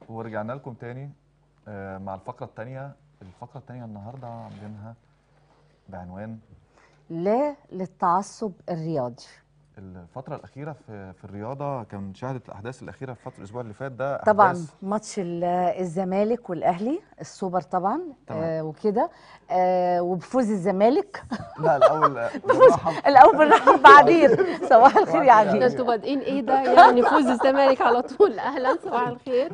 ورجعنا لكم تاني آه، مع الفقرة التانية الفقرة التانية النهاردة عاملينها بعنوان لا للتعصب الرياضي الفترة الأخيرة في في الرياضة كان شهدت الأحداث الأخيرة في فترة الأسبوع اللي فات ده طبعا أحداث ماتش ال- الزمالك والاهلي السوبر طبعا تمام. آه وكده آه وبفوز الزمالك لا الأول آه، بنرحب- الاول بالرحب بعبير صباح الخير يا صباح عبير ده انتوا بادئين ايه ده يعني فوز الزمالك على طول اهلا صباح الخير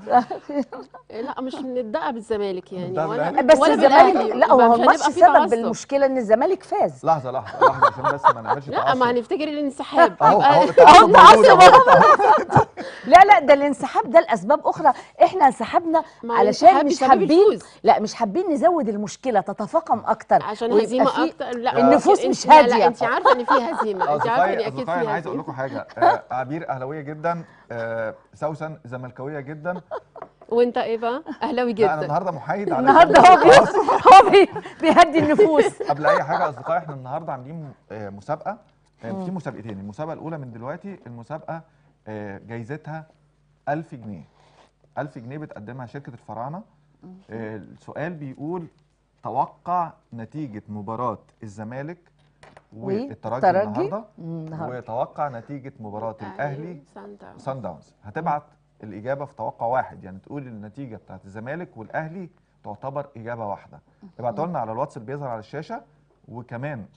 لا مش بنبدا بالزمالك يعني نبدأ ولا بالأهلي؟ بس ولا الزمالك بالأهلي. لا هو مش الماتش هنبقى في سبب تعصب. المشكله ان الزمالك فاز لحظة لحظة لحظة عشان بس ما نعملش لا تعصب ما هنفتكر الانسحاب أهو يبقى- أهو التعصب موجود أهو. لا لا ده الانسحاب ده لاسباب اخرى احنا انسحبنا ما علشان الانسحاب مش بسبب حابين الفوز. لا مش حابين نزود المشكله تتفاقم اكتر عشان ويبقى هزيمه في- اكتر لا النفوس انت- مش لا، هادية. لا انت عارفه ان في هزيمه انت عارفه ان أصدقائي اكيد أصدقائي في أنا عايز أقول هزيمه لكم حاجة آه، عبير أهلاوية جدا آه، سوسن زملكاوية جدا وانت ايه بقى اهلاوي لا أنا جدا النهاردة محايد على النهارده هو بي هو بي بيهدي النفوس قبل اي حاجه اصدقائي احنا النهارده عاملين آه، مسابقه آه، في مسابقتين المسابقه الاولى من دلوقتي المسابقه آه، جايزتها 1000 جنيه 1000 جنيه بتقدمها شركه الفراعنه آه، السؤال بيقول توقع نتيجه مباراه الزمالك والترجي والترجي النهارده النهارده وتوقع نتيجه مباراه الاهلي سان داونز. سان داونز هتبعت الاجابه في توقع واحد يعني تقول النتيجه بتاعت الزمالك والاهلي تعتبر اجابه واحده ابعتوا لنا على الواتس اللي بيظهر على الشاشه وكمان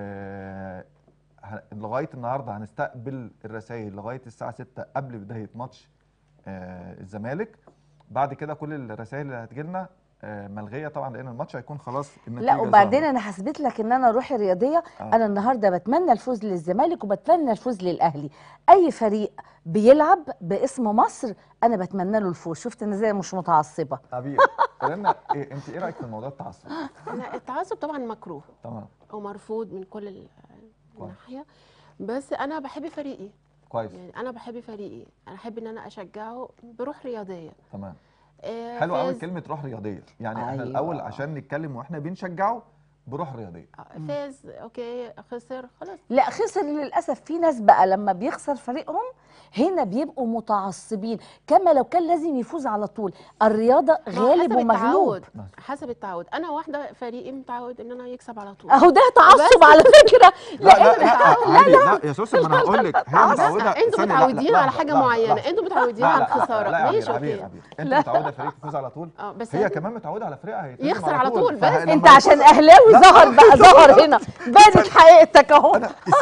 آه ه- لغايه النهارده هنستقبل الرسائل لغايه الساعه 6 قبل بدايه ماتش آه الزمالك بعد كده كل الرسائل اللي هتجي لنا آه ملغيه طبعا لان الماتش هيكون خلاص النتيجه لا وبعدين ظهرت. انا حسبت لك ان انا روحي رياضيه آه. انا النهارده بتمنى الفوز للزمالك وبتمنى الفوز للاهلي اي فريق بيلعب باسم مصر انا بتمنى له الفوز شفت انا ازاي مش متعصبه حبيبي لنا إيه انت ايه رايك في موضوع التعصب انا التعصب طبعا مكروه تمام ومرفوض من كل ال- كويس. الناحيه بس انا بحب فريقي كويس يعني انا بحب فريقي انا احب ان انا اشجعه بروح رياضيه تمام آه، حلو قوي فاز- كلمه روح رياضيه يعني احنا أيوة. الاول عشان نتكلم واحنا بنشجعه بروح رياضيه آه، فاز اوكي خسر خلاص لا خسر للاسف في ناس بقى لما بيخسر فريقهم هنا بيبقوا متعصبين كما لو كان لازم يفوز على طول الرياضه ما هو غالب حسب ومغلوب التعود حسب التعود انا واحده فريقي متعود ان انا يكسب على طول اهو ده تعصب على فكره لا لا لا عادي لا يا سوسن ما انا هقول لك هي متعوده انتوا ثانية، لا، متعودين لا، على لحظة، حاجه لحظة، معينه لحظة. انتوا متعودين لا، على لا، لا، الخساره لا يا ماشي عبير عبير اوكي عبير انت متعوده الفريق يفوز على طول اه بس هي أنا- كمان متعوده على فريقها هيتهزم يخسر على طول، بس. فلما انت عشان اهلاوي لا. ظهر بقى ظهر هنا بانت حقيقتك اهو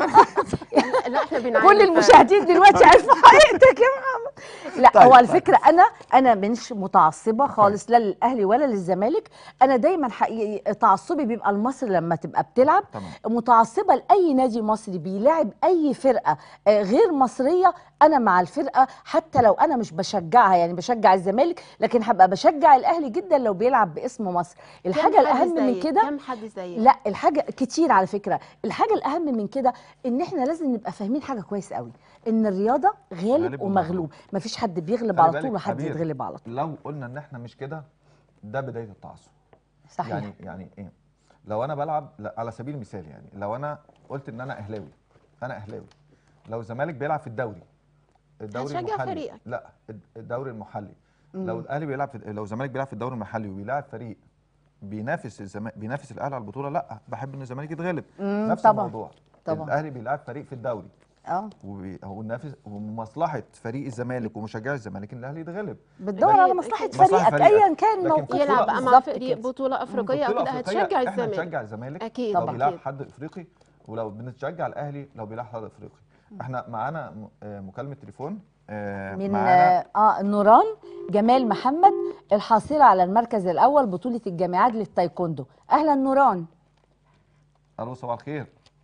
لا احنا بنعاني كل ف- المشاهدين دلوقتي عارفين حقيقتك يا محمد لا طيب، هو طيب. الفكره انا انا مش متعصبه خالص لا للاهلي ولا للزمالك انا دايما حقيقي تعصبي بيبقى لمصر لما تبقى بتلعب تمام متعصبه لاي نادي مصري بيلاعب اي فرقه آه، غير مصريه انا مع الفرقه حتى لو انا مش بشجعها يعني بشجع الزمالك لكن هبقى بشجع الاهلي جدا لو بيلعب باسم مصر كم الحاجه حد الاهم من زيك؟ كده كم حد زيك لا الحاجه كتير على فكره الحاجه الاهم من كده ان احنا لازم نبقى فاهمين حاجه كويس قوي ان الرياضه غالب, غالب ومغلوب ومغلوب. مفيش حد بيغلب خلي على بالك طول وحد حبيبي. يتغلب على طول لو قلنا ان احنا مش كده ده بدايه التعصب صحيح يعني يعني ايه لو انا بلعب لا، على سبيل المثال يعني لو انا قلت ان انا اهلاوي انا اهلاوي لو الزمالك بيلعب في الدوري الدوري هتشجع المحلي فريقك. لا الد- الدوري المحلي لو الاهلي بيلعب في لو الزمالك بيلعب في الدوري المحلي وبيلاعب فريق بينافس الزمالك بينافس الاهلي على البطوله لا بحب ان الزمالك يتغلب مم، نفس طبعا. الموضوع طبعا. الاهلي بيلعب فريق في الدوري اه وبي- هو نافس ومصلحه فريق الزمالك ومشجعي الزمالك ان الاهلي يتغلب بتدور لكن- على مصلحه لكن- فريقك مصلحة فريقك. ايا كان لكن موقفه في يلعب بقى مع بالظبط فريق كده. بطوله افريقيه بطولة كده أفريقية، هتشجع احنا الزمالك نشجع الزمالك اكيد لو طبعا بيلعب أكيد. حد افريقي ولو بنشجع الاهلي لو بيلعب حد افريقي احنا معانا م- آه، مكالمه تليفون آه، من معانا اه نوران جمال محمد الحاصله على المركز الاول بطوله الجامعات للتايكوندو اهلا نوران الو صباح الخير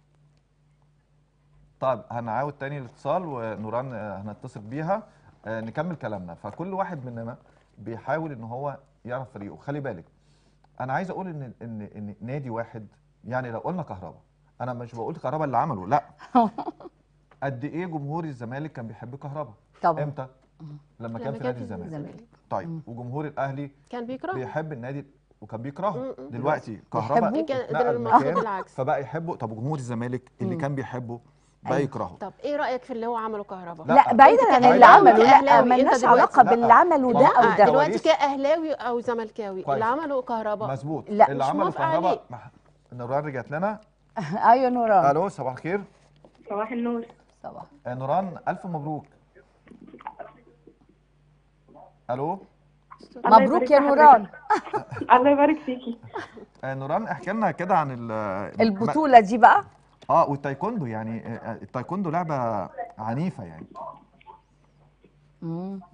طيب هنعاود تاني الاتصال ونوران آه، هنتصل بيها آه، نكمل كلامنا فكل واحد مننا بيحاول ان هو يعرف فريقه خلي بالك انا عايز اقول ان ان ان نادي واحد يعني لو قلنا كهربا انا مش بقول كهربا اللي عمله لا قد ايه جمهور الزمالك كان بيحب كهربا طبعا امتى لما كان لما في كان نادي في الزمالك الزمالك. طيب وجمهور الاهلي كان بيكره بيحب النادي وكان بيكرهه م- م. دلوقتي بيحبوه. كهربا كان- ده اتنقل المفروض مكان بالعكس. فبقى يحبه طب جمهور الزمالك اللي مم. كان بيحبه بقى أيوة. يكرهه طب ايه رايك في اللي هو عمله كهرباء لا، لا بعيدا عن كأهلاوي- اللي عمله لا كأهلاوي، ما أنت لناش دلوقتي- علاقه لا. باللي عمله ده ما او هو آه، ده دلوقتي كواليس. كاهلاوي او زملكاوي كويس. اللي عمله كهرباء مظبوط لا، اللي مش عمله موافقة كهرباء عليه. مح- نوران رجعت لنا ايوه نوران الو صباح الخير صباح النور صباح آه، نوران الف مبروك الو الله مبروك يبارك يا في نوران الله يبارك فيكي آه، نوران احكي لنا كده عن ال- البطوله دي بقى اه والتايكوندو يعني آه، آه، التايكوندو لعبه عنيفه يعني مم.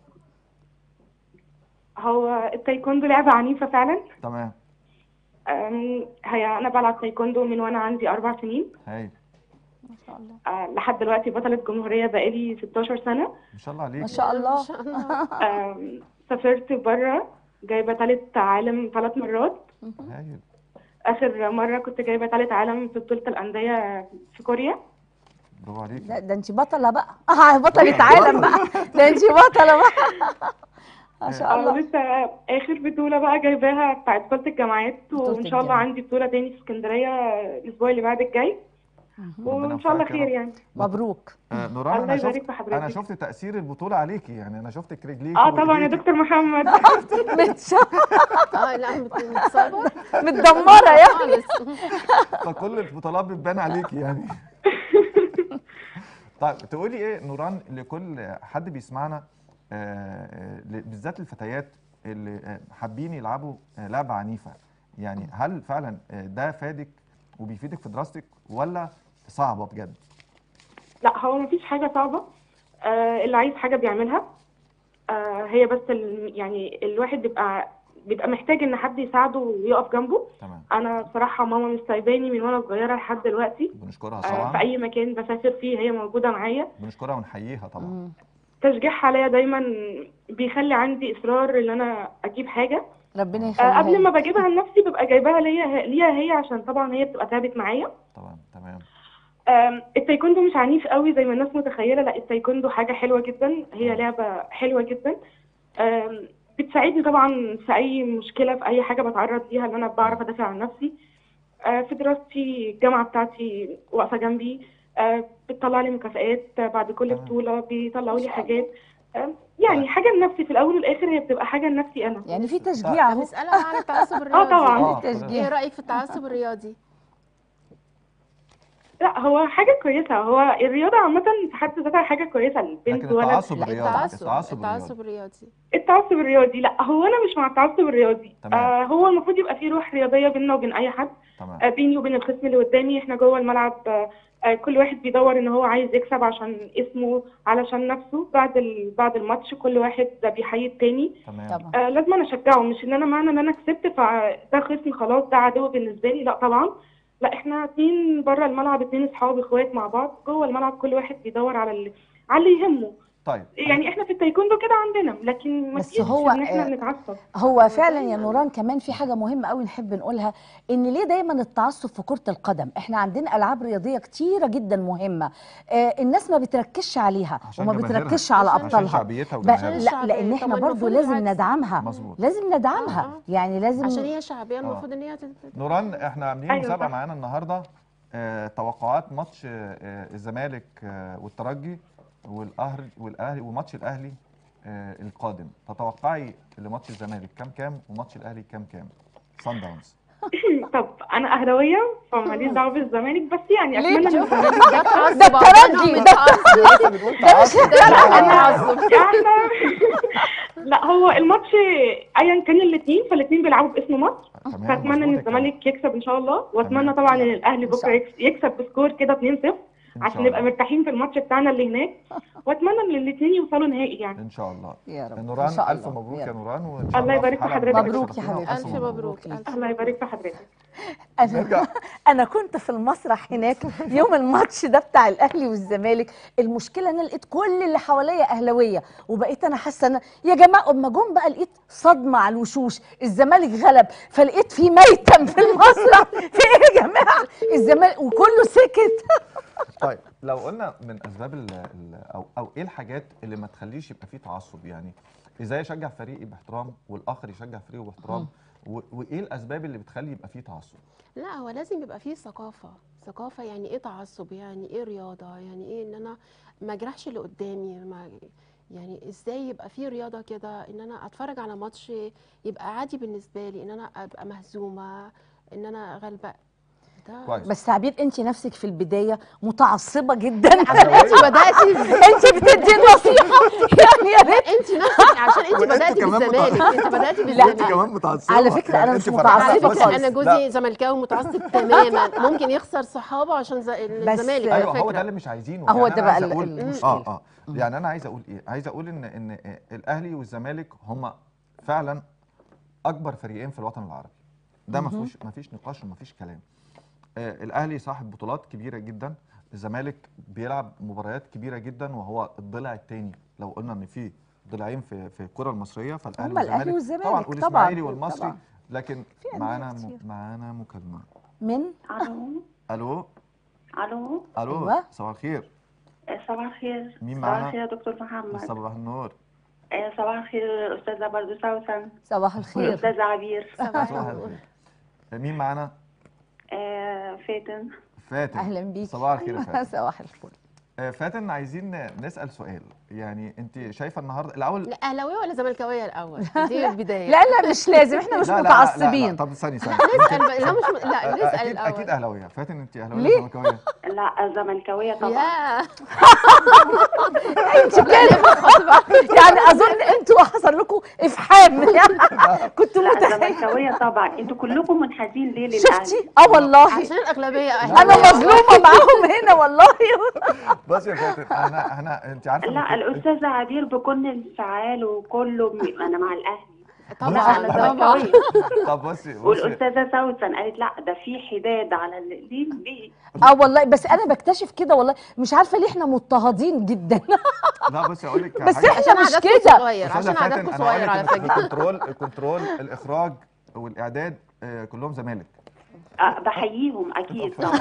هو التايكوندو لعبة عنيفة فعلا تمام أم، هي أنا بلعب تايكوندو من وأنا عندي أربع سنين هايل ما شاء الله أه، لحد دلوقتي بطلة جمهورية بقالي 16 سنة ما شاء الله عليك ما شاء ما الله شاء الله أم، سافرت بره جايبة تالت عالم ثلاث مرات هايل آخر مرة كنت جايبة تالت عالم في بطولة الأندية في كوريا برافو عليك لا ده انت بطله بقى اه بطله عالم بقى ده انت بطله بقى ما شاء أه، الله لسه آخر بطولة بقى جايباها بتاعت بطولة الجامعات بطولة وإن شاء الله الجامعة. عندي بطولة تاني في اسكندرية الأسبوع اللي بعد الجاي وإن شاء الله يوفقك يا خير رب. يعني مبروك آه، نوران الله انا يبارك شفت في حضرتك. انا شفت تاثير البطوله عليكي يعني انا شفتك رجليك اه طبعا يا دكتور محمد متش- اه لا مت- متصابه متدمره يا خالص فكل البطولات بتبان عليكي يعني طيب تقولي ايه نوران لكل حد بيسمعنا آه، آه، ل- بالذات الفتيات اللي آه، حابين يلعبوا آه، لعبه عنيفه يعني هل فعلا آه، ده فادك وبيفيدك في دراستك ولا صعبه بجد لا هو مفيش حاجة صعبة آه اللي عايز حاجة بيعملها آه هي بس ال... يعني الواحد بيبقى بيبقى محتاج ان حد يساعده ويقف جنبه تمام انا بصراحة ماما مش سايباني من وانا صغيرة لحد دلوقتي بنشكرها آه في طبعا اي مكان بسافر فيه هي موجودة معايا بنشكرها ونحييها طبعا مم. تشجيعها عليا دايما بيخلي عندي اصرار ان انا اجيب حاجة ربنا آه يخليها قبل ما لك. بجيبها لنفسي ببقى جايباها ليا ليها هي عشان طبعا هي بتبقى تعبت معايا طبعا تمام آم، التايكوندو مش عنيف قوي زي ما الناس متخيله لا التايكوندو حاجه حلوه جدا هي لعبه حلوه جدا آم، بتساعدني طبعا في اي مشكله في اي حاجه بتعرض ليها ان انا بعرف ادافع عن نفسي آه، في دراستي الجامعه بتاعتي واقفه جنبي آه، بتطلع لي مكافآت بعد كل تمام. بطوله بيطلعوا لي حاجات آم، يعني حاجه لنفسي في الاول والاخر هي بتبقى حاجه لنفسي انا يعني في تشجيع اهو بسألها عن التعصب الرياضي طبعاً. اه تشجيع. ايه رأيك في التعصب الرياضي؟ لا هو حاجه كويسه هو الرياضه عامه في حد ذاتها حاجه كويسه البنت لكن ولد التعصب لا الرياضي التعصب التعصب الرياضي التعصب الرياضي التعصب الرياضي لا هو انا مش مع التعصب الرياضي تمام. آه هو المفروض يبقى فيه روح رياضيه بيننا وبين اي حد تمام آه بيني وبين الخصم اللي قدامي احنا جوه الملعب آه آه كل واحد بيدور ان هو عايز يكسب عشان اسمه علشان نفسه بعد ال... بعد الماتش كل واحد بيحيي التاني تمام طبعا آه لازم انا اشجعه مش ان انا معنى ان انا كسبت فده خصم خلاص ده عدو بالنسبه لي لا طبعا لا احنا اتنين بره الملعب اتنين اصحاب اخوات مع بعض جوه الملعب كل واحد بيدور على اللي على اللي يهمه طيب يعني احنا في التايكوندو كده عندنا لكن ما بس فيش هو، ان احنا آه، نتعصب هو فعلا يا نوران كمان في حاجه مهمه قوي نحب نقولها ان ليه دايما التعصب في كره القدم احنا عندنا العاب رياضيه كتيره جدا مهمه آه الناس ما بتركزش عليها عشان وما جماهيرها. بتركزش على عشان ابطالها شعبيتها ب- وجماهيرها لا لان طب احنا برضو المفروض لازم العكس. ندعمها مظبوط لازم ندعمها آه. يعني لازم عشان هي شعبية المفروض ان هي تت- نوران احنا عاملين أيوة مسابقه صح. معانا النهارده آه توقعات ماتش آه الزمالك آه والترجي والاهلي والاهلي وماتش الاهلي آه القادم تتوقعي لماتش الزمالك كام كام وماتش الاهلي كام كام صن داونز طب انا اهلاويه فماليش دعوه بالزمالك بس يعني ليه اتمنى ان شوف الزمالك ده تعصب ده الترجي، ده ده تعصب ده تعصب يعني لا هو الماتش ايا كان الاثنين فالاثنين بيلعبوا باسم مصر تمام فاتمنى ان مظبوط الكلام. الزمالك يكسب ان شاء الله واتمنى تمام. طبعا ان الاهلي إن شاء بكره يكس- يكسب بسكور كده 2-0 إن عشان شاء نبقى الله. مرتاحين في الماتش بتاعنا اللي هناك واتمنى ان الاثنين يوصلوا نهائي يعني ان شاء الله يا رب نوران إن شاء الف الله. مبروك يا يا رب. نوران وان شاء الله الله في يبارك في حلقة حضرتك. جديدة مبروك يا تشرفينا حبيبتي. وألف ألف مبروك ليك. ألف الله يبارك في حضرتك انا نرجع انا كنت في المسرح هناك يوم الماتش ده بتاع الاهلي والزمالك المشكله ان انا لقيت كل اللي حواليا اهلاويه وبقيت انا حاسه ان يا جماعه اما جم بقى لقيت صدمه على الوشوش الزمالك غلب فلقيت في ميتم في المسرح في ايه يا جماعه الزمالك وكله سكت طيب لو قلنا من اسباب ال ال او او ايه الحاجات اللي ما تخليش يبقى فيه تعصب يعني ازاي اشجع فريقي باحترام والاخر يشجع فريقه باحترام و- وايه الاسباب اللي بتخلي يبقى فيه تعصب لا هو لازم يبقى فيه ثقافة ثقافة يعني ايه تعصب يعني ايه رياضة يعني ايه ان انا ما اجرحش اللي قدامي ما يعني ازاي يبقى فيه رياضة كده ان انا اتفرج على ماتش يبقى عادي بالنسبة لي ان انا ابقى مهزومة ان انا غالبة ده كويس بس تعبير انت نفسك في البدايه متعصبه جدا عشان انت بدأتي انت بتدي نصيحه يعني يا ريت انت نفسك عشان انت وانتوا بدأتي كمان بالزمالك انت بدأتي انت بالزمالك كمان متعصبه على فكرة أنا انت مش فرحانة. متعصبة على بصي، فكرة خالص. انا لا، جوزي زملكاوي متعصب تماما ممكن يخسر صحابه عشان ز- الزمالك على ايوه هو فكرة. ده اللي مش عايزينه هو يعني ده أنا بقى عايز ال- أقول- المشكلة. اه اه يعني انا عايز اقول ايه عايز اقول ان ان الاهلي والزمالك هم فعلا اكبر فريقين في الوطن العربي ده ما فيهوش ما فيش نقاش وما فيش كلام آه الاهلي صاحب بطولات كبيره جدا الزمالك بيلعب مباريات كبيره جدا وهو الضلع الثاني لو قلنا ان في ضلعين في في الكره المصريه فالاهلي هما الأهلي والزمالك والزمالك طبعا طبعاً، والاسماعيلي والمصري طبعاً. لكن في أندية معانا كتير. معانا مكالمه من الو الو الو الو أيوة. صباح الخير آه، صباح الخير مين صباح معانا؟ الخير يا دكتور محمد صباح النور آه، صباح الخير استاذه برضو سوسن صباح الخير والاستاذه عبير صباح صباح النور. الخير مين معانا آه، فاتن فاتن اهلا بيك صباح الخير يا فاتن صباح الفل آه، فاتن عايزين نسال سؤال يعني انت شايفه النهارده الاول لا اهلاويه ولا زملكاويه الاول دي البدايه لا لا مش لازم احنا مش لا لا لا لا, لا. متعصبين طب ثانيه ثانيه نسال بقى- لا مش لا نسال اكيد الاول اكيد اهلاويه فاتن انت اهلاويه ليه؟ ولا زملكاويه لا زملكاويه طبعا يا انت كده يعني اظن انتوا حصل لكم افحام كنتوا لا متخيلين زملكاويه طبعا انتوا كلكم منحازين ليه للاهلي شفتي اه والله عشان الاغلبيه انا اهلاويه مظلومه معاهم هنا والله بص يا فاتن انا انا انت عارفه لا إنك- الاستاذه عبير بكل انفعال وكله م- انا مع الاهلي طبعا انا طبعا زملكاويه طب بصي بصي والاستاذه سوسن قالت لا ده في حداد على ال- ليه ليه اه والله بس انا بكتشف كده والله مش عارفه ليه احنا مضطهدين جدا لا بصي اقول لك بس حاجة. احنا مش عددكم كده صغير أستاذة عشان فاتن، عددكم أنا هقول صغير لك على إن فكره الكنترول الكنترول الاخراج والاعداد آه، كلهم زمالك آه، بحييهم اكيد طبعا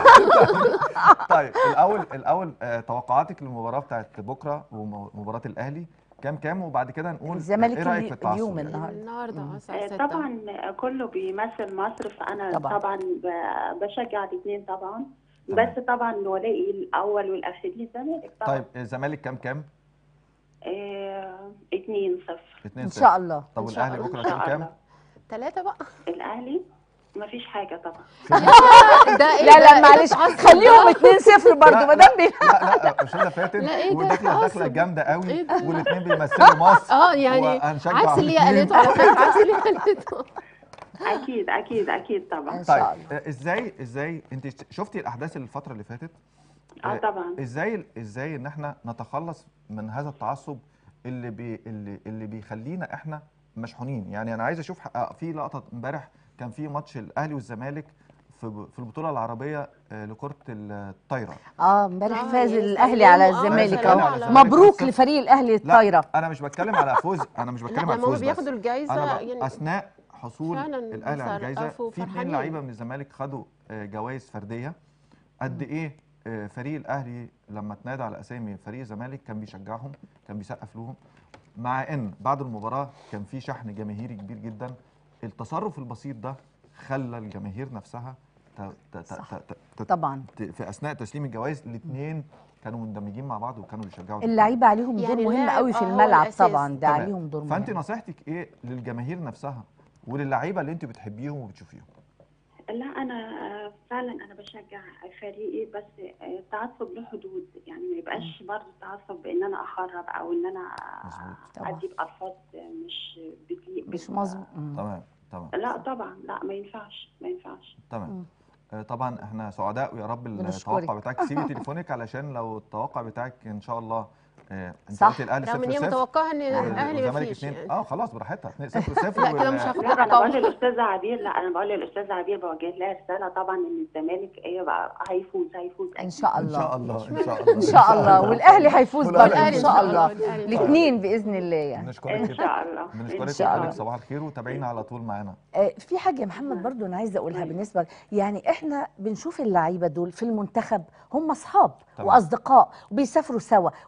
طيب الاول الاول آه، توقعاتك للمباراه بتاعت بكره ومباراه الاهلي كام كام وبعد كده نقول الزمالك ايه رايك اليو- في التعصب اليوم يعني؟ النهارده النهارده مم. الساعه آه، 6 طبعا كله بيمثل مصر فانا طبعاً. طبعا, ب- بشجع الاثنين طبعا تمام. بس طبعا ولائي الاول والاخير الزمالك طبعا طيب الزمالك كام كام آه، 2 0 2 ان شاء الله طب إن شاء والاهلي الله. بكره ان كام شاء كام الله ثلاثه بقى الاهلي ما فيش حاجه طبعا ده ايه لا ده؟ لا إيه معلش التعصب خليهم 2 0 برضه لا، ما دام بي- لا لا استاذه فاتن لا، إيه ده؟ وداخله داخله تعصب. جامده قوي إيه ده؟ والاثنين بيمثلوا مصر اه يعني وهنشجع عكس اللي هي الاتنين. قالته على فكره عكس اللي هي قالته اكيد اكيد اكيد طبعا ان شاء طيب الله آه، ازاي ازاي انت شفتي الاحداث الفتره اللي فاتت اه طبعا ازاي ازاي ان احنا نتخلص من هذا التعصب اللي بي اللي اللي بيخلينا احنا مشحونين يعني انا عايز اشوف ح- في لقطه امبارح كان في ماتش الاهلي والزمالك في في البطوله العربيه آه، لكره الطايره اه امبارح آه، فاز يعني الاهلي على سلموا- آه، الزمالك سلموا اهو على- مبروك لا، لفريق الاهلي الطايره انا مش بتكلم على فوز انا مش لا بتكلم على لما هم الفوز بس بياخدوا الجائزه انا ب... يعني اثناء حصول فعلاً الاهلي على الجائزه بيسقفوا في اثنين فرحانين. لعيبه من الزمالك خدوا آه، جوائز فرديه قد ايه آه، فريق الاهلي لما تنادى على اسامي فريق الزمالك كان بيشجعهم كان بيسقف لهم مع ان بعد المباراه كان في شحن جماهيري كبير جدا التصرف البسيط ده خلى الجماهير نفسها ت... ت... ت... صح. ت... ت... طبعا ت... في اثناء تسليم الجوائز الاثنين كانوا مندمجين مع بعض وكانوا بيشجعوا اللعيبه عليهم دور يعني مهم اللاعب قوي في آه هو الملعب الأساس. طبعا ده تمام. عليهم دور فانت مهم نصيحتك ايه للجماهير نفسها وللعيبه اللي انت بتحبيهم وبتشوفيهم لا انا آه، فعلا انا بشجع فريقي بس آه، التعصب له حدود يعني ما يبقاش برضه التعصب بان انا اخرب او ان انا مظبوط. طبعا. ادي بالفاظ مش بتليق مش بال- مظبوط مم. تمام تمام لا طبعا لا ما ينفعش ما ينفعش تمام مم. آه، طبعا احنا سعداء ويا رب بنشكرك. التوقع بتاعك سيبي تليفونك علشان لو التوقع بتاعك ان شاء الله آه، انت صح. قلتي الاهلي رغم ان 0 هي 0 متوقعه ان الاهلي ما والزمالك فيش 2 يعني اه خلاص براحتها 2 0 0 لا كده مش هاخد لا انا بقول الرقم للاستاذه عبير لا انا بقول للاستاذه عبير بوجه لها رساله طبعا ان الزمالك ايه بقى هيفوز هيفوز ان شاء ان شاء الله الله ان شاء الله ان شاء الله والاهلي هيفوز برضه والأهلي ان إن شاء شاء الله الأهلي إن شاء الاثنين باذن الله يعني بنشكرك ان جدا شاء الله بنشكرك إن شاء جدا الله. صباح الخير وتابعينا على طول معانا آه، في حاجه يا محمد برضو انا عايزه اقولها بالنسبه يعني احنا بنشوف اللعيبه دول في المنتخب هم اصحاب تمام. واصدقاء وبيسافروا سوا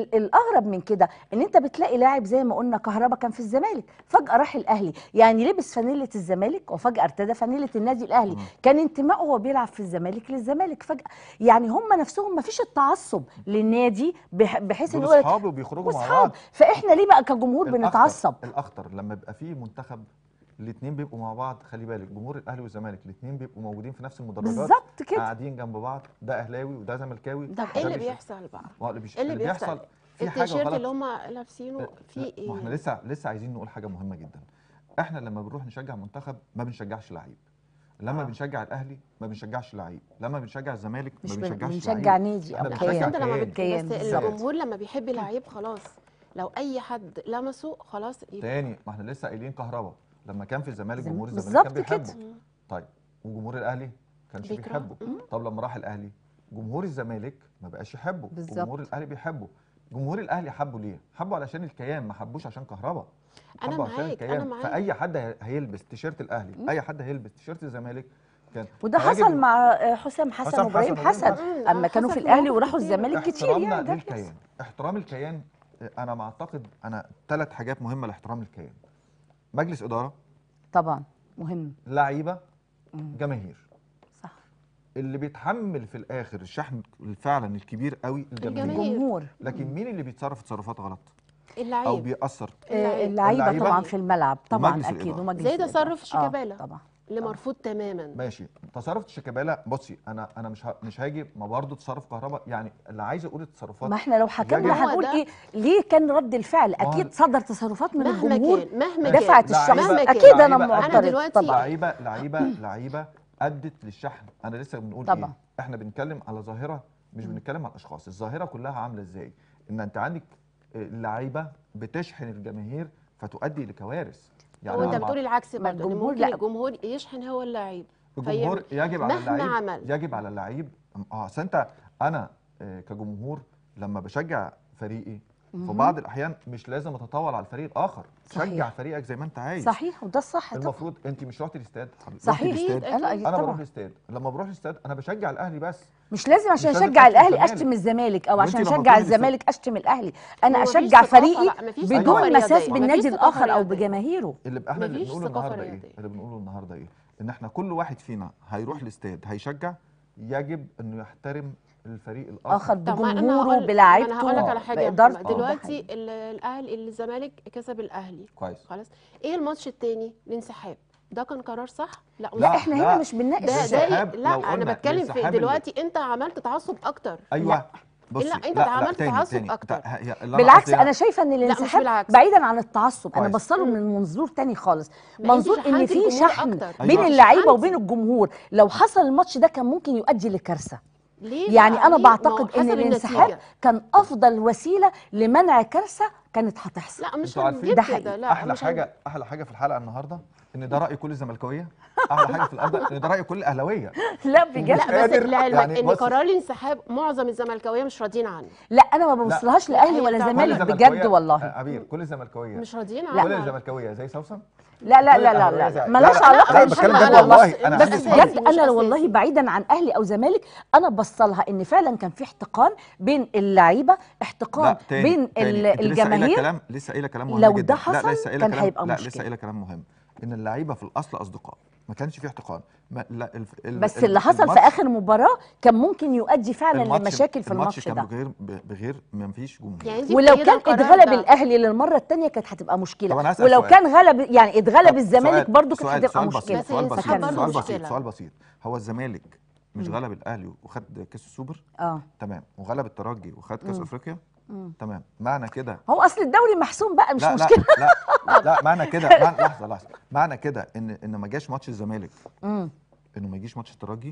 ال- الاغرب من كده ان انت بتلاقي لاعب زي ما قلنا كهربا كان في الزمالك فجاه راح الاهلي يعني لبس فانيله الزمالك وفجاه ارتدى فانيله النادي الاهلي مم. كان انتمائه وهو بيلعب في الزمالك للزمالك فجاه يعني هم نفسهم ما فيش التعصب للنادي بح- بحيث ان دول يقول لك اصحابي وبيخرجوا مع واصحاب بعض فاحنا ليه بقى كجمهور الأخطر- بنتعصب الاخطر لما يبقى في منتخب الاثنين بيبقوا مع بعض خلي بالك جمهور الاهلي والزمالك الاثنين بيبقوا موجودين في نفس المدرجات بالظبط كده قاعدين جنب بعض ده اهلاوي وده زملكاوي طب وده ايه اللي بيش- بيحصل بقى ما هو اللي, بيش... ايه اللي اللي بيحصل بيحصل في حاجه التيشيرت غلط اللي هم لابسينه في لا، ايه ما احنا لسه لسه عايزين نقول حاجه مهمه جدا احنا لما بنروح نشجع منتخب ما بنشجعش لعيب لما آه. بنشجع الاهلي ما بنشجعش لعيب لما بنشجع الزمالك ما مش بن- بنشجعش بنشجع لعيب نادي احنا او لا بنشجع بس كيان انت لما كيان. بت... كيان بس بالظبط. الجمهور لما بيحب لعيب خلاص لو اي حد لمسه خلاص يبقى تاني ما احنا لسه قايلين كهربا لما كان في الزمالك زم- جمهور الزمالك كان بالظبط كده. بيحبه طيب وجمهور الاهلي كانش بيكره. بيحبه مم. طب لما راح الاهلي جمهور الزمالك ما بقاش يحبه بالظبط. وجمهور الاهلي بيحبه جمهور الاهلي حبه ليه حبه علشان الكيان ما حبوش عشان كهربا أنا حبه عشان معاك، أنا الكيان معاك. فاي حد هي- هيلبس تيشيرت الاهلي اي حد هيلبس تيشيرت الزمالك كان وده فيجب حصل مع آه، حسام حسن حسام وابراهيم حسن وإبراهيم حسن حسن. اما آه، كانوا في حصل في الاهلي مواقف وراحوا كتير. الزمالك كتير احترامنا يعني ده بيحصل. للكيان احترام الكيان انا ما اعتقد انا ثلاث حاجات مهمه لاحترام الكيان مجلس اداره طبعا مهم لعيبه مم. جماهير صح اللي بيتحمل في الاخر الشحن فعلا الكبير قوي الجماهير الجماهير. جمهور لكن مين اللي بيتصرف تصرفات غلط او اللعيب بيأثر آه، اللعيب. اللعيبه اللعيبة طبعا في الملعب طبعا ومجلس اكيد الإدارة. ومجلس زي الإدارة. تصرف آه، شيكابالا. طبعا اللي مرفوض تماما ماشي تصرف شيكابالا بصي انا انا مش ه- مش هاجي ما برضه تصرف كهرباء يعني اللي عايز اقول التصرفات ما احنا لو حكمنا هو هنقول ده. ايه ليه كان رد الفعل ما هو- اكيد صدر تصرفات من مهما الجمهور كان مهما كان دفعت لعيبة- الشخص مهما كان. اكيد انا لعيبة- أنا معترض دلوقتي- طبعا لعيبه لعيبه لعيبه ادت للشحن انا لسه بنقول طبعا. ايه احنا بنتكلم على ظاهره مش بنتكلم على الاشخاص الظاهره كلها عامله ازاي ان انت عندك آه، لعيبه بتشحن الجماهير فتؤدي لكوارث هو انت أنا بتقول العكس ما برضه ان الجمهور ممكن لا. الجمهور يشحن هو اللعيب الجمهور يجب على مهما اللعيب عمل. يجب على اللعيب اه اصل انت انا آه، كجمهور لما بشجع فريقي في بعض الاحيان مش لازم اتطاول على الفريق الاخر صحيح. شجع فريقك زي ما انت عايز صحيح وده الصح طبعا المفروض انت مش رحتي الاستاد رحتي صحيح الاستاد أكيد. لا انا طبعا بروح الاستاد لما بروح الاستاد انا بشجع الاهلي بس مش لازم عشان مش لازم اشجع أشتم الاهلي الزمالك. اشتم الزمالك او وأنت عشان لما اشجع تروحي الاستاد- الزمالك اشتم الاهلي انا هو مفيش اشجع ثقافة فريقي بقى، مفيش بدون ثقافة مساس رياضية. بالنادي مفيش ثقافة الاخر او رياضية. بجماهيره اللي احنا اللي مفيش بنقوله ثقافة النهارده ايه رياضية. اللي بنقوله النهارده ايه ان احنا كل واحد فينا هيروح الاستاد هيشجع يجب انه يحترم الفريق الاخر اخر طب ما انا بجمهوره هقول بلاعيبته انا هقول لك على حاجه يا بإدارته. محمد. دلوقتي ال- الاهلي الزمالك كسب الاهلي كويس خلاص ايه الماتش التاني الانسحاب ده كان قرار صح لا لا لا، احنا لا. هنا مش بنناقش ده ده الانسحاب إيه؟ لو لا قلنا انا بتكلم في الانسحاب اللي- دلوقتي انت عملت تعصب اكتر ايوه بصي لا، أنت عملت تاني- تعصب تاني. أكتر. تا- هي- اللي أنا بالعكس قصدي- انا شايفه ان الانسحاب بالعكس. بعيدا عن التعصب انا كويس. بصله مم. من منظور تاني خالص ما أنت منظور ان شحنتي في الجمهور شحن أكتر. بين أيوة. اللعيبه شحنتي. وبين الجمهور لو حصل الماتش ده كان ممكن يؤدي لكارثه ليه يعني بقى؟ انا ليه؟ ما هو بعتقد ان حسب الانسحاب النتيجة. كان افضل وسيله لمنع كارثه كانت هتحصل لا مش انتوا عارفين هنجيب ده كده حقيقي. لا احلى مش حاجه احلى حاجه في الحلقه النهارده ان ده راي كل الزملكاويه احلى حاجه في الارض ان ده راي كل الاهلاويه لا هنجيب- بجد لا بس قادر. لعلمك يعني ان بص- قرار الانسحاب معظم الزملكاويه مش راضيين عنه لا انا ما ببصلهاش لاهلي هي ولا بتاع- زمالك كل بجد الزملكاوية- والله آه، عبير كل الزملكاويه مش راضيين كل عنه الزملكاويه زي سوسن لا لا كل لا لا الأهلاوية لا, زي- لا. لا، ملهاش لا، علاقه لا، بالحاجة بتكلم دي جد والله. أنا بس عندي أساسي، صحاب. بجد مش انا والله أساسي. بعيدا عن اهلي او زمالك انا بصلها ان فعلا كان في احتقان بين اللعيبه احتقان لا تاني بين تاني. ال- انت لسه قايله الجماهير كلام لسه قايله كلام مهم لو جدا ده لا حصل لسه قايله كان كلام هيبقى لا مشكلة. لسه قايله كلام مهم ان اللعيبه في الاصل اصدقاء ما كانش في احتقان ما لا الف... ال... بس ال- اللي حصل في الماتش- اخر مباراه كان ممكن يؤدي فعلا الماتش- لمشاكل في الماتش كان ده بغير ب- بغير ما فيش جمهور يعني انت ولو مؤيدة كان القرار اتغلب ده. الاهلي للمره الثانيه كانت هتبقى طب مشكله أنا هسأل ولو سؤال. كان غلب يعني اتغلب طب الزمالك سؤال- برضو كانت سؤال- هتبقى سؤال مشكله بسيط سؤال بس بسيط الانسحاب سؤال برضه بسيط مشكلة. سؤال بسيط هو الزمالك مش غلب الاهلي وخد كاس السوبر اه تمام وغلب الترجي وخد كاس مم. افريقيا مم. تمام معنى كده هو اصل الدوري محسوم بقى مش لا مشكله لا لا لا معنى كده معنى لحظه لحظه معنى كده ان ان ما جاش ماتش الزمالك مم. انه ما يجيش ماتش الترجي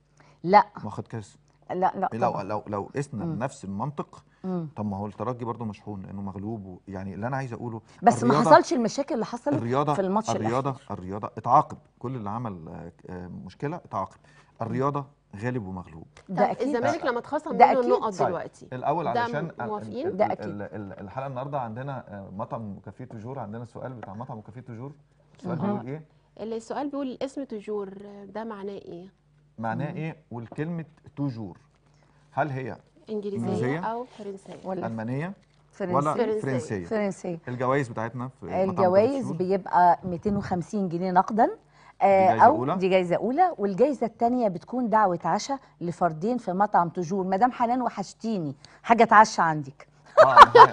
لا واخد كاس لا لا لو طبعا. لو لو قسنا مم. بنفس المنطق مم. طب ما هو الترجي برضه مشحون لانه مغلوب و- يعني اللي انا عايز اقوله بس ما الرياضة- حصلش المشاكل اللي حصلت الرياضه في الماتش الرياضه الأخير. الرياضه اتعاقب كل اللي عمل آه، آه، مشكله اتعاقب الرياضه غالب ومغلوب ده طب اكيد الزمالك لما اتخصم ده منه أكيد. النقط طيب. دلوقتي الاول ده علشان ال- موافقين؟ ال- ده ال- أكيد. ال- ال- الحلقه النهارده عندنا آه، مطعم وكافيه توجور عندنا سؤال بتاع مطعم وكافيه توجور السؤال مهم. بيقول ايه السؤال بيقول الاسم توجور ده معناه ايه معناه ايه والكلمه توجور هل هي انجليزيه إنجليزية؟ او فرنسيه ولا المانيه ولا فرنسي فرنسية. فرنسيه فرنسي الجوائز بتاعتنا في مطعم الجوائز باريس بيبقى 250 جنيه نقدا آه، جايزة او أولى؟ دي جايزه اولى والجايزه الثانيه بتكون دعوه عشاء لفردين في مطعم تجور مدام حنان وحشتيني حاجه اتعشى عندك اه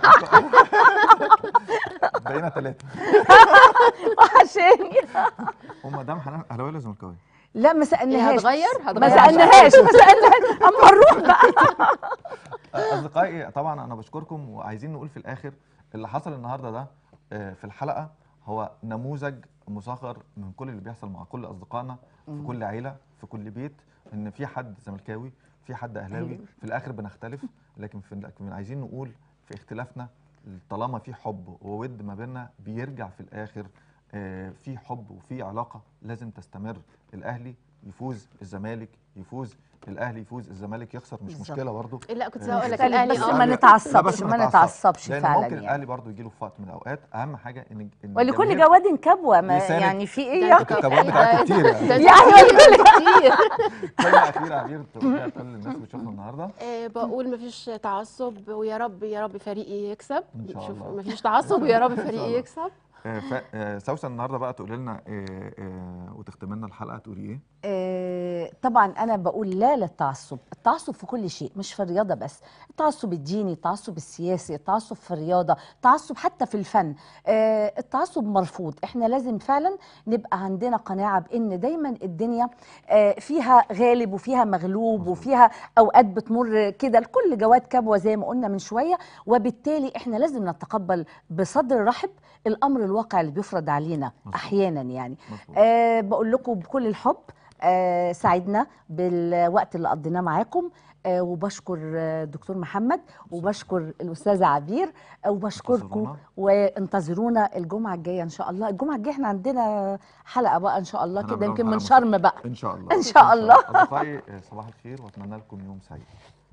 بقينا ثلاثه وحشاني ومدام حنان اهلاويه ولا زملكاويه؟ لا ما إيه سالناهاش هتغير ما هتغير سالناهاش ما سالناهاش اما نروح بقى اصدقائي طبعا انا بشكركم وعايزين نقول في الاخر اللي حصل النهارده ده آه، في الحلقه هو نموذج مصغر من كل اللي بيحصل مع كل اصدقائنا في كل عيله في كل بيت ان في حد زملكاوي في حد اهلاوي أيوة. في الاخر بنختلف لكن في لكن عايزين نقول في اختلافنا طالما في حب وود ما بيننا بيرجع في الاخر آه، في حب وفي علاقه لازم تستمر الاهلي يفوز الزمالك يفوز الاهلي يفوز الزمالك يخسر مش بالظبط. مشكله برضه لا كنت آه، هقول لك خلي الاهلي بس اه ما لا، نتعصبش بس ما نتعصب. نتعصبش لان فعلا ممكن يعني الاهلي برضه يجي له في وقت من الاوقات اهم حاجه ان إن ولكل الجماهير- جواد كبوه ما يساند. يعني في ايه ده يعني؟ انت الكبوات بتاعتكم كتير يعني. ده انت يعني كتير كتير كلمه اخيره عبير تقوليها لكل الناس اللي بتشوفنا النهارده آه، بقول مفيش تعصب ويا رب يا رب فريقي يكسب إن شاء شوف الله. مفيش تعصب ويا رب إن شاء فريقي الله. يكسب آه، ف- آه، سوسن النهارده بقى تقولي لنا آه، آه، وتختم لنا الحلقه تقولي ايه؟ آه، طبعا انا بقول لا للتعصب التعصب في كل شيء مش في الرياضه بس التعصب الديني التعصب السياسي التعصب في الرياضه التعصب حتى في الفن آه، التعصب مرفوض احنا لازم فعلا نبقى عندنا قناعه بان دايما الدنيا آه، فيها غالب وفيها مغلوب مظبوط. وفيها اوقات بتمر كده الكل جواد كبوه زي ما قلنا من شويه وبالتالي احنا لازم نتقبل بصدر رحب الامر الواقع اللي بيفرض علينا مظبوط. احيانا يعني مظبوط أه بقول لكم بكل الحب أه سعدنا بالوقت اللي قضيناه معاكم أه وبشكر آه، دكتور محمد وبشكر الاستاذه عبير آه، وبشكركم انتظرونا. وانتظرونا الجمعه الجايه ان شاء الله الجمعه الجايه احنا عندنا حلقه بقى ان شاء الله هنعمل كده لهم يمكن حلقة من مش- شرم بقى ان شاء الله إن شاء الله. اصدقائي آه، صباح الخير واتمنى لكم يوم سعيد